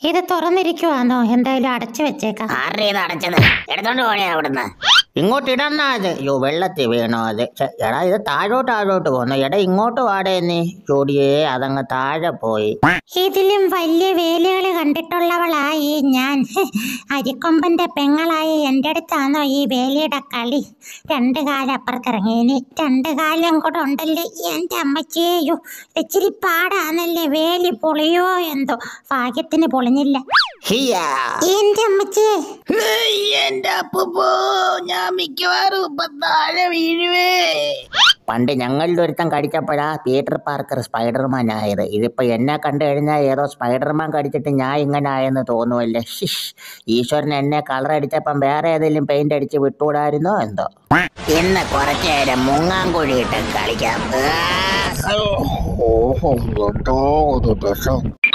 ഇത് തുറന്നിരിക്കുവാന്നോ എന്തായാലും അടച്ചു വെച്ചേക്കാം ആരുടെ ഇത് അടച്ചത് എടുത്തോണ്ട് പോണേ അവിടുന്ന് ഇങ്ങോട്ട് ഇടന്നാ അത് യോ വെള്ളത്തിൽ വീണോ അത് ഛെ, എടാ ഇത് താഴോട്ട് താഴോട്ട് പോന്നു എടാ ഇങ്ങോട്ട് വാടേ നീ ജോഡിയേ അതങ്ങ് താഴെ പോയി ഇതിലും വലിയ വേലികൾ കണ്ടിട്ടുള്ളവളായി ഞാൻ അരിക്കൊമ്പന്റെ പെങ്ങളായി എൻ്റെ അടുത്താണോ ഈ വേലിയുടെ കളി രണ്ട് കാലം അപ്പുറത്തിറങ്ങി ഇനി രണ്ട് കാലം കൂടെ ഉണ്ടല്ലേ എൻ്റെ അമ്മച്ചേയോ ഇച്ചിരി പാടാന്നല്ലേ വേലി പൊളിയോ എന്തോ ഭാഗ്യത്തിന് പൊളിഞ്ഞില്ല ഹിയാ എൻ്റെ അമ്മച്ചേ ഹേയ്, എന്റെ അപ്പൂപ്പോ ഞാൻ മിക്കവാറും ഇപ്പൊ താഴെ വീഴുവേ പണ്ട് ഞങ്ങളുടെ ഒരുത്തം കടിച്ചപ്പോഴാ പീറ്റർ പാർക്കർ സ്പൈഡർമാൻ ആയത് ഇതിപ്പോ എന്നെ കണ്ടു കഴിഞ്ഞാൽ ഏതോ സ്പൈഡർമാൻ കടിച്ചിട്ട് ഞാൻ ഇങ്ങനെ ആയെന്ന് തോന്നുമല്ലേ ഷിഷ് ഈശ്വരൻ എന്നെ കളർ അടിച്ചപ്പം വേറെ ഏതെങ്കിലും പെയിന്റ് അടിച്ച് വിട്ടുകൂടായിരുന്നോ എന്തോ ഇന്ന് കുറച്ചു നേരം മുങ്ങാങ്കുഴിയിട്ട് കളിക്കാം ആ, ഓഹോ എന്തോ ഒരു രസം